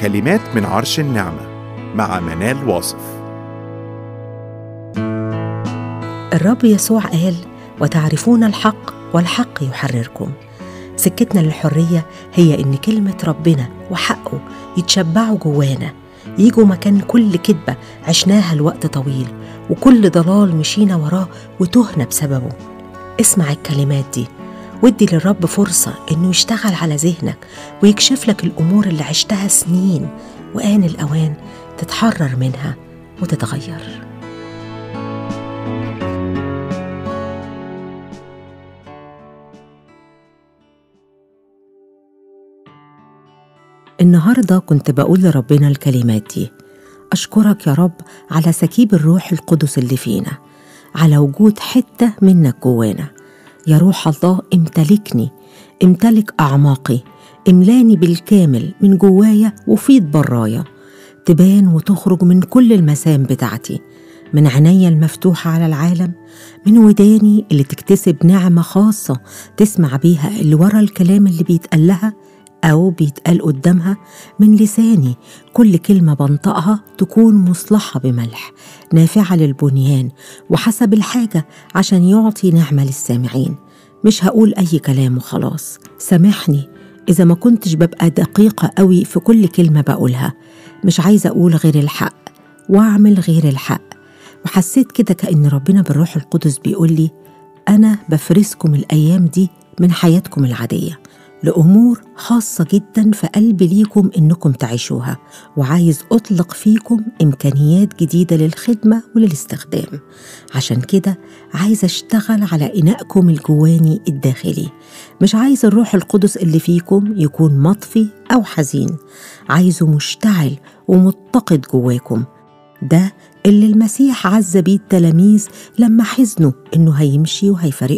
كلمات من عرش النعمة مع منال واصف الرب يسوع قال وتعرفون الحق والحق يحرركم سكتنا للحرية هي إن كلمة ربنا وحقه يتشبعوا جوانا يجوا مكان كل كذبة عشناها لوقت طويل وكل ضلال مشينا وراه وتهنا بسببه اسمع الكلمات دي وادي للرب فرصة إنه يشتغل على ذهنك ويكشف لك الأمور اللي عشتها سنين وآن الأوان تتحرر منها وتتغير النهاردة كنت بقول لربنا الكلمات دي أشكرك يا رب على سكيب الروح القدس اللي فينا على وجود حتة منك جوانا يا روح الله امتلكني امتلك أعماقي املاني بالكامل من جوايا وفيض برايا تبان وتخرج من كل المسام بتاعتي من عينيا المفتوحة على العالم من وداني اللي تكتسب نعمة خاصة تسمع بيها اللي ورا الكلام اللي بيتقال لها أو بيتقال قدامها من لساني كل كلمة بنطقها تكون مصلحة بملح نافعة للبنيان وحسب الحاجة عشان يعطي نعمة للسامعين مش هقول أي كلام وخلاص سامحني إذا ما كنتش ببقى دقيقة قوي في كل كلمة بقولها مش عايزة أقول غير الحق وأعمل غير الحق وحسيت كده كأن ربنا بالروح القدس بيقول لي أنا بفرزكم الأيام دي من حياتكم العادية لأمور خاصة جدا في قلبي ليكم إنكم تعيشوها وعايز أطلق فيكم إمكانيات جديدة للخدمة وللاستخدام عشان كده عايز أشتغل على إنائكم الجواني الداخلي مش عايز الروح القدس اللي فيكم يكون مطفي أو حزين عايزه مشتعل ومتقد جواكم ده اللي المسيح عز بيه التلاميذ لما حزنوا إنه هيمشي وهيفارقهم